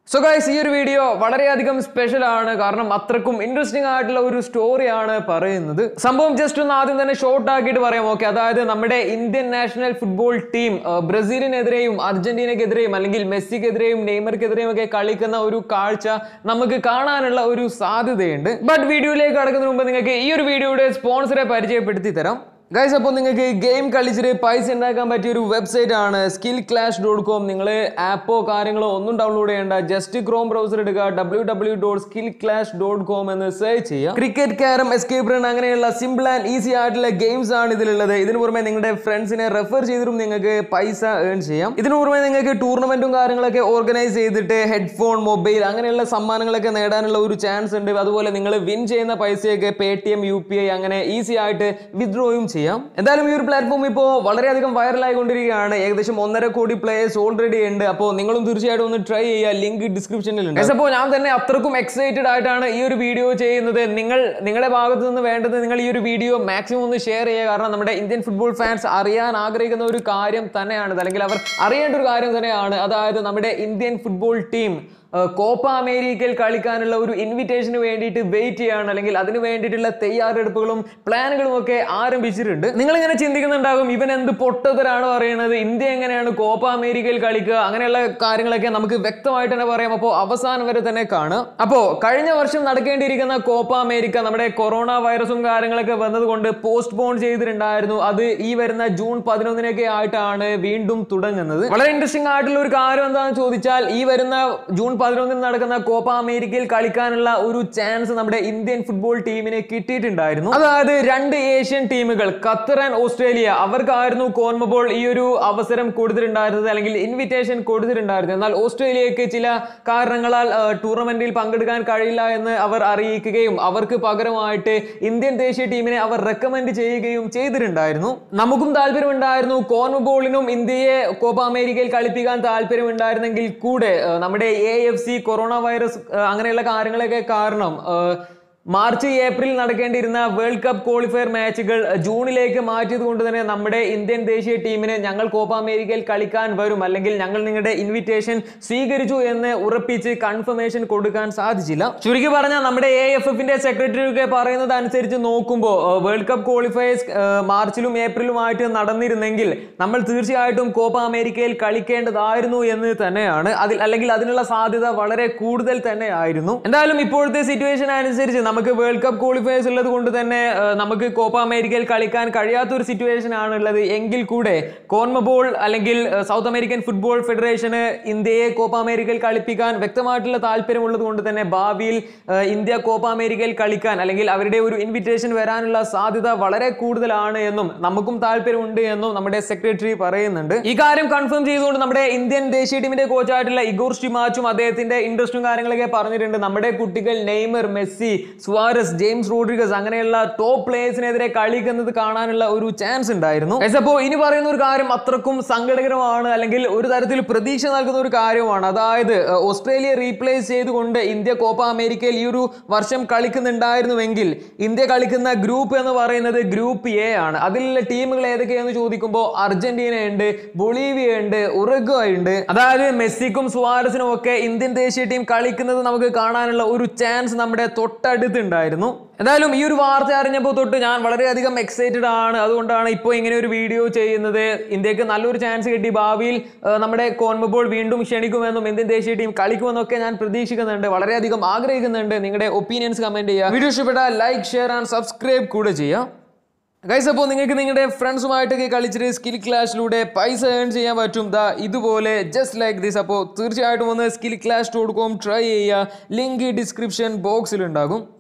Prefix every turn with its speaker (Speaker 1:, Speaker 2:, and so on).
Speaker 1: so guys ഈ ഒരു video വളരെയധികം സ്പെഷ്യൽ ആണ് കാരണം അത്രക്കും ഇൻട്രസ്റ്റിംഗ് ആയിട്ടുള്ള ഒരു സ്റ്റോറിയാണ് പറയുന്നത് സംഭവം ജസ്റ്റ് ഒന്ന് ആദ്യം തന്നെ ഷോർട്ട് ആക്കിയിട്ട് പറയാം ഓക്കെ അതായത് നമ്മുടെ ഇന്ത്യൻ നാഷണൽ ഫുട്ബോൾ ടീം ബ്രസീലിനെതിരെയും അർജന്റീനക്കെതിരെയും അല്ലെങ്കിൽ മെസ്സിക്കെതിരെയും നെയ്മർക്കെതിരെയും ഒക്കെ കളിക്കുന്ന ഒരു കാഴ്ച നമുക്ക് കാണാനുള്ള ഒരു സാധ്യതയുണ്ട് ബട്ട് വീഡിയോയിലേക്ക് കടക്കുന്നതിന് മുമ്പ് നിങ്ങൾക്ക് ഈ ഒരു വീഡിയോയുടെ സ്പോൺസറെ പരിചയപ്പെടുത്തി തരാം ഗൈസ് അപ്പോൾ നിങ്ങൾക്ക് ഗെയിം കളിച്ചിട്ട് പൈസ ഉണ്ടാക്കാൻ പറ്റിയ ഒരു വെബ്സൈറ്റ് ആണ് സ്കിൽ ക്ലാഷ് ഡോട്ട് കോം നിങ്ങൾ ആപ്പോ കാര്യങ്ങളോ ഒന്നും ഡൗൺലോഡ് ചെയ്യേണ്ട ജസ്റ്റ് ക്രോം ബ്രൗസർ എടുക്കുക W W dot Skill Clash dot com എന്ന് സെർച്ച് ചെയ്യുക ക്രിക്കറ്റ് ക്യാരം എസ്കേപ്പ് റൺ അങ്ങനെയുള്ള സിമ്പിൾ ആൻഡ് ഈസി ആയിട്ടുള്ള ഗെയിംസ് ആണ് ഇതിലുള്ളത് ഇതിന് പുറമെ നിങ്ങളുടെ ഫ്രണ്ട്സിനെ റെഫർ ചെയ്തിട്ടും നിങ്ങൾക്ക് പൈസ ഏൺ ചെയ്യാം ഇതിന് പുറമെ നിങ്ങൾക്ക് ടൂർണമെന്റും കാര്യങ്ങളൊക്കെ ഓർഗനൈസ് ചെയ്തിട്ട് ഹെഡ്ഫോൺ മൊബൈൽ അങ്ങനെയുള്ള സമ്മാനങ്ങളൊക്കെ നേടാനുള്ള ഒരു ചാൻസ് ഉണ്ട് അതുപോലെ നിങ്ങൾ വിൻ ചെയ്യുന്ന പൈസയൊക്കെ Paytm U P I അങ്ങനെ ഈസി ആയിട്ട് വിത്ഡ്രോയും ചെയ്യാം എന്തായാലും ഈ ഒരു പ്ലാറ്റ്ഫോം ഇപ്പോൾ വളരെയധികം വൈറലായിക്കൊണ്ടിരിക്കുകയാണ് ഏകദേശം ഒന്നര കോടി പ്ലേയേഴ്സ് ഓൾറെഡി ഉണ്ട് അപ്പോൾ നിങ്ങളും തീർച്ചയായിട്ടും ഒന്ന് ട്രൈ ചെയ്യുക ലിങ്ക് ഡിസ്ക്രിപ്ഷനിൽ ഉണ്ട് അപ്പോൾ ഞാൻ തന്നെ അത്രക്കും എക്സൈറ്റഡ് ആയിട്ടാണ് ഈ ഒരു വീഡിയോ ചെയ്യുന്നത് നിങ്ങൾ നിങ്ങളുടെ ഭാഗത്ത് നിന്ന് വേണ്ടത് നിങ്ങൾ ഈ ഒരു വീഡിയോ മാക്സിമം ഒന്ന് ഷെയർ ചെയ്യുക കാരണം നമ്മുടെ ഇന്ത്യൻ ഫുട്ബോൾ ഫാൻസ് അറിയാൻ ആഗ്രഹിക്കുന്ന ഒരു കാര്യം തന്നെയാണ് അല്ലെങ്കിൽ അവർ അറിയേണ്ട ഒരു കാര്യം തന്നെയാണ് അതായത് നമ്മുടെ ഇന്ത്യൻ ഫുട്ബോൾ ടീം കോപ്പ അമേരിക്കയിൽ കളിക്കാനുള്ള ഒരു ഇൻവിറ്റേഷന് വേണ്ടിയിട്ട് വെയിറ്റ് ചെയ്യാണ് അല്ലെങ്കിൽ അതിന് വേണ്ടിയിട്ടുള്ള തയ്യാറെടുപ്പുകളും പ്ലാനുകളും ഒക്കെ ആരംഭിച്ചിട്ടുണ്ട് നിങ്ങൾ ഇങ്ങനെ ചിന്തിക്കുന്നുണ്ടാകും ഇവൻ എന്ത് പൊട്ടതരാണ് പറയുന്നത് ഇന്ത്യ എങ്ങനെയാണ് കോപ്പ അമേരിക്കയിൽ കളിക്കുക അങ്ങനെയുള്ള കാര്യങ്ങളൊക്കെ നമുക്ക് വ്യക്തമായിട്ട് തന്നെ പറയാം അപ്പോൾ അവസാനം വരെ തന്നെ കാണുക അപ്പോൾ കഴിഞ്ഞ വർഷം നടക്കേണ്ടിയിരിക്കുന്ന കോപ്പ അമേരിക്ക നമ്മുടെ കൊറോണ വൈറസും കാര്യങ്ങളൊക്കെ വന്നതുകൊണ്ട് പോസ്റ്റ് പോൺ ചെയ്തിട്ടുണ്ടായിരുന്നു അത് ഈ വരുന്ന ജൂൺ പതിനൊന്നിനൊക്കെ ആയിട്ടാണ് വീണ്ടും തുടങ്ങുന്നത് വളരെ ഇൻട്രസ്റ്റിംഗ് ആയിട്ടുള്ള ഒരു കാര്യം എന്താണെന്ന് ചോദിച്ചാൽ ഈ വരുന്ന ജൂൺ പതിനൊന്നിന് നടക്കുന്ന കോപ്പ അമേരിക്കയിൽ കളിക്കാനുള്ള ഒരു ചാൻസ് നമ്മുടെ ഇന്ത്യൻ ഫുട്ബോൾ ടീമിന് കിട്ടിയിട്ടുണ്ടായിരുന്നു അതായത് രണ്ട് ഏഷ്യൻ ടീമുകൾ ഖത്തർ ആൻഡ് ഓസ്ട്രേലിയ അവർക്കായിരുന്നു കോൺമബോൾ ഈ ഒരു അവസരം കൊടുത്തിട്ടുണ്ടായിരുന്നത് അല്ലെങ്കിൽ ഇൻവിറ്റേഷൻ കൊടുത്തിട്ടുണ്ടായിരുന്നത് എന്നാൽ ഓസ്ട്രേലിയക്ക് ചില കാരണങ്ങളാൽ ടൂർണമെന്റിൽ പങ്കെടുക്കാൻ കഴിയില്ല എന്ന് അവർ അറിയിക്കുകയും അവർക്ക് പകരമായിട്ട് ഇന്ത്യൻ ദേശീയ ടീമിനെ അവർ റെക്കമെൻഡ് ചെയ്യുകയും ചെയ്തിട്ടുണ്ടായിരുന്നു നമുക്കും താല്പര്യമുണ്ടായിരുന്നു കോൺമബോളിനും ഇന്ത്യയെ കോപ്പ അമേരിക്കയിൽ കളിപ്പിക്കാൻ താല്പര്യമുണ്ടായിരുന്നെങ്കിൽ കൂടെ ഏഹ്, നമ്മുടെ A F C corona virus ഏഹ്, അങ്ങനെയുള്ള കാര്യങ്ങളൊക്കെ കാരണം ഏഹ്, മാർച്ച് ഏപ്രിൽ നടക്കേണ്ടിയിരുന്ന വേൾഡ് കപ്പ് ക്വാളിഫയർ മാച്ചുകൾ ജൂണിലേക്ക് മാറ്റിയത് കൊണ്ട് തന്നെ നമ്മുടെ ഇന്ത്യൻ ദേശീയ ടീമിന് ഞങ്ങൾ കോപ്പ അമേരിക്കയിൽ കളിക്കാൻ വരും അല്ലെങ്കിൽ ഞങ്ങൾ നിങ്ങളുടെ ഇൻവിറ്റേഷൻ സ്വീകരിച്ചു എന്ന് ഉറപ്പിച്ച് കൺഫർമേഷൻ കൊടുക്കാൻ സാധിച്ചില്ല ചുരുക്കി പറഞ്ഞാൽ നമ്മുടെ എ എഫ് എഫിന്റെ സെക്രട്ടറി ഒക്കെ പറയുന്നത് അനുസരിച്ച് നോക്കുമ്പോൾ വേൾഡ് കപ്പ് ക്വാളിഫയേഴ്സ് മാർച്ചിലും ഏപ്രിലുമായിട്ട് നടന്നിരുന്നെങ്കിൽ നമ്മൾ തീർച്ചയായിട്ടും കോപ്പ അമേരിക്കയിൽ കളിക്കേണ്ടതായിരുന്നു എന്ന് തന്നെയാണ് അതിൽ അല്ലെങ്കിൽ അതിനുള്ള സാധ്യത വളരെ കൂടുതൽ തന്നെ ആയിരുന്നു എന്തായാലും ഇപ്പോഴത്തെ സിറ്റുവേഷൻ അനുസരിച്ച് നമുക്ക് വേൾഡ് കപ്പ് ക്വാളിഫയേഴ്സ് ഉള്ളത് കൊണ്ട് തന്നെ ആ, നമുക്ക് കോപ്പ അമേരിക്കയിൽ കളിക്കാൻ കഴിയാത്ത ഒരു സിറ്റുവേഷൻ ആണ് ഉള്ളത് എങ്കിൽ കൂടെ കോൺമബോൾ അല്ലെങ്കിൽ ആ, സൗത്ത് അമേരിക്കൻ ഫുട്ബോൾ ഫെഡറേഷന് ഇന്ത്യയെ കോപ്പ അമേരിക്കയിൽ കളിപ്പിക്കാൻ വ്യക്തമായിട്ടുള്ള താല്പര്യമുള്ളത് കൊണ്ട് തന്നെ ഭാവിയിൽ ആ, ഇന്ത്യ കോപ്പ അമേരിക്കയിൽ കളിക്കാൻ അല്ലെങ്കിൽ അവരുടെ ഒരു ഇൻവിറ്റേഷൻ വരാനുള്ള സാധ്യത വളരെ കൂടുതലാണ് എന്നും നമുക്കും താല്പര്യമുണ്ട് എന്നും നമ്മുടെ സെക്രട്ടറി പറയുന്നുണ്ട് ഈ കാര്യം കൺഫേം ചെയ്തുകൊണ്ട് നമ്മുടെ ഇന്ത്യൻ ദേശീയ ടീമിന്റെ കോച്ചായിട്ടുള്ള ഇഗോർ ഷിമാച്ചും അദ്ദേഹത്തിന്റെ ഇൻട്രസ്റ്റും കാര്യങ്ങളൊക്കെ പറഞ്ഞിട്ടുണ്ട് നമ്മുടെ കുട്ടികൾ Neymar Messi Suarez James Rodriguez അങ്ങനെയുള്ള ടോപ്പ് പ്ലേയേഴ്സിനെതിരെ കളിക്കുന്നത് കാണാനുള്ള ഒരു ചാൻസ് ഉണ്ടായിരുന്നു അപ്പോൾ ഇനി പറയുന്ന ഒരു കാര്യം അത്രക്കും സങ്കടകരമാണ് അല്ലെങ്കിൽ ഒരു തരത്തിൽ പ്രതീക്ഷ നൽകുന്ന ഒരു കാര്യമാണ് അതായത് ഏഹ്, ഓസ്ട്രേലിയ റീപ്ലേസ് ചെയ്തുകൊണ്ട് ഇന്ത്യ കോപ്പ അമേരിക്കയിൽ ഈ ഒരു വർഷം കളിക്കുന്നുണ്ടായിരുന്നുവെങ്കിൽ ഇന്ത്യ കളിക്കുന്ന ഗ്രൂപ്പ് എന്ന് പറയുന്നത് ഗ്രൂപ്പ് എ ആണ് അതിലുള്ള ടീമുകൾ ഏതൊക്കെയാണെന്ന് ചോദിക്കുമ്പോൾ അർജന്റീന ഉണ്ട് ബൊളീവിയ ഉണ്ട് ഉറുഗ്വ ഉണ്ട് അതായത് മെസ്സിക്കും സുവാരസിനും ഒക്കെ ഇന്ത്യൻ ദേശീയ ടീം കളിക്കുന്നത് നമുക്ക് കാണാനുള്ള ഒരു ചാൻസ് നമ്മുടെ തൊട്ടടുത്തുണ്ടായിരുന്നു എന്തായാലും ഈ ഒരു വാർത്ത അറിഞ്ഞപ്പോൾ തൊട്ട് ഞാൻ വളരെയധികം എക്സൈറ്റഡ് ആണ് അതുകൊണ്ടാണ് ഇപ്പോൾ ഇങ്ങനെ ഒരു വീഡിയോ ചെയ്യുന്നത് ഇന്ത്യക്ക് നല്ലൊരു ചാൻസ് കിട്ടി ഭാവിയിൽ ആ, നമ്മുടെ കോൺമബോൾ വീണ്ടും ക്ഷണിക്കുമെന്നും ഇന്ത്യൻ ദേശീയ ടീം കളിക്കുമെന്നൊക്കെ ഞാൻ പ്രതീക്ഷിക്കുന്നുണ്ട് വളരെയധികം ആഗ്രഹിക്കുന്നുണ്ട് നിങ്ങളുടെ ഒപ്പീനിയൻസ് കമന്റ് ചെയ്യുക വീഡിയോ ഇഷ്ടപ്പെട്ടാൽ ലൈക്ക് ഷെയർ ആൻഡ് സബ്സ്ക്രൈബ് കൂടെ ചെയ്യുക ഗൈസ് അപ്പോൾ നിങ്ങൾക്ക് നിങ്ങളുടെ ഫ്രണ്ട്സുമായിട്ടൊക്കെ കളിച്ചിട്ട് സ്കിൽ ക്ലാഷിലൂടെ പൈസ ഏൺ ചെയ്യാൻ പറ്റും ദാ ഇതുപോലെ ജസ്റ്റ് ലൈക്ക് ദിസ് അപ്പോൾ തീർച്ചയായിട്ടും ഒന്ന് Skill Clash dot com try ചെയ്യുക ലിങ്ക് ഡിസ്ക്രിപ്ഷൻ ബോക്സിൽ ഉണ്ടാകും